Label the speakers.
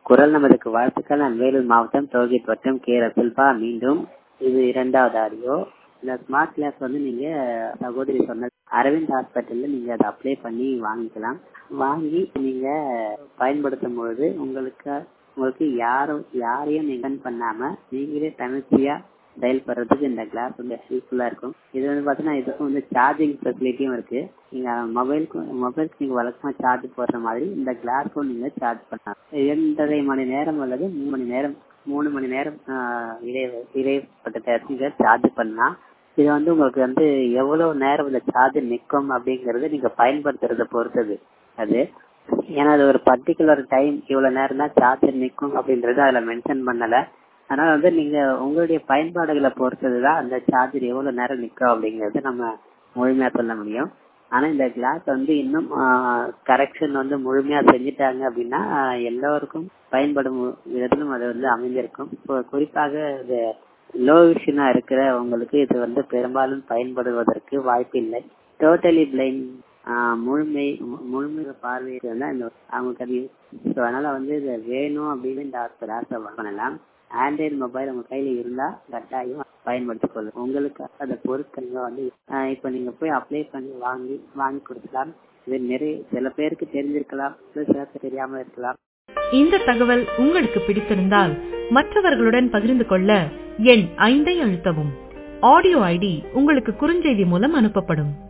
Speaker 1: குரல் நமதுக்கு வாழ்த்துக்கள் நான் வேலூர் மாவட்டம் டோல்கேட் வட்டம் கே ரசுல்பா மீண்டும் இது இரண்டாவது ஆடியோ இந்த ஸ்மார்ட் கிளாஸ் வந்து நீங்க சகோதரி சொன்ன அரவிந்த் ஹாஸ்பிட்டல்ல நீங்க அதை அப்ளை பண்ணி வாங்கிக்கலாம் வாங்கி நீங்க பயன்படுத்தும் பொழுது உங்களுக்கு உங்களுக்கு யாரும் யாரையும் நிகன் பண்ணாம நீங்களே தனிச்சையா டயல் பண்றதுக்கு இந்த கிளாஸ் வந்து ஹெல்ப்ஃபுல்லா இருக்கும் இது வந்து பாத்தீங்கன்னா இதுக்கும் வந்து சார்ஜிங் ஃபெசிலிட்டியும் இருக்கு நீங்க மொபைலுக்கு மொபைலுக்கு நீங்க வழக்கமா சார்ஜ் போடுற மாதிரி இந்த கிளாஸ்க்கும் நீங்க சார்ஜ் பண்ணலாம் இரண்டரை மணி நேரம் அல்லது மூணு மணி நேரம் மூணு மணி நேரம் இடைய இடைப்பட்ட நீங்க சார்ஜ் பண்ணலாம் இது வந்து உங்களுக்கு வந்து எவ்வளவு நேரம் இந்த சார்ஜ் நிற்கும் அப்படிங்கறது நீங்க பயன்படுத்துறத பொறுத்தது அது ஏன்னா அது ஒரு பர்டிகுலர் டைம் இவ்வளவு நேரம் தான் சார்ஜர் நிற்கும் அப்படின்றது அதுல மென்ஷன் பண்ணல அதனால வந்து நீங்க உங்களுடைய பயன்பாடுகளை பொறுத்ததுதான் அந்த சார்ஜர் எவ்வளவு நேரம் நிற்கும் அப்படிங்கறது நம்ம முழுமையா சொல்ல முடியும் ஆனா இந்த கிளாஸ் வந்து இன்னும் கரெக்ஷன் வந்து முழுமையா செஞ்சுட்டாங்க அப்படின்னா எல்லோருக்கும் பயன்படும் விதத்திலும் அது வந்து அமைந்திருக்கும் இப்போ குறிப்பாக இது லோ விஷனா இருக்கிற உங்களுக்கு இது வந்து பெரும்பாலும் பயன்படுவதற்கு வாய்ப்பு இல்லை டோட்டலி பிளைண்ட் முழுமை முழுமை பார்வையை வந்து இந்த அவங்களுக்கு அது ஸோ அதனால வந்து இது வேணும் அப்படின்னு இந்த ஆசை பண்ணலாம் ஆண்ட்ராய்டு மொபைல் உங்க கையில இருந்தா கட்டாயம் பயன்படுத்திக் கொள்ளும் உங்களுக்கு அதை பொறுத்தவங்க வந்து இப்ப நீங்க போய் அப்ளை பண்ணி வாங்கி வாங்கி கொடுக்கலாம் இது நிறைய சில பேருக்கு தெரிஞ்சிருக்கலாம் சில பேருக்கு தெரியாம இருக்கலாம்
Speaker 2: இந்த தகவல் உங்களுக்கு பிடித்திருந்தால் மற்றவர்களுடன் பகிர்ந்து கொள்ள எண் ஐந்தை அழுத்தவும் ஆடியோ ஐடி உங்களுக்கு குறுஞ்செய்தி மூலம் அனுப்பப்படும்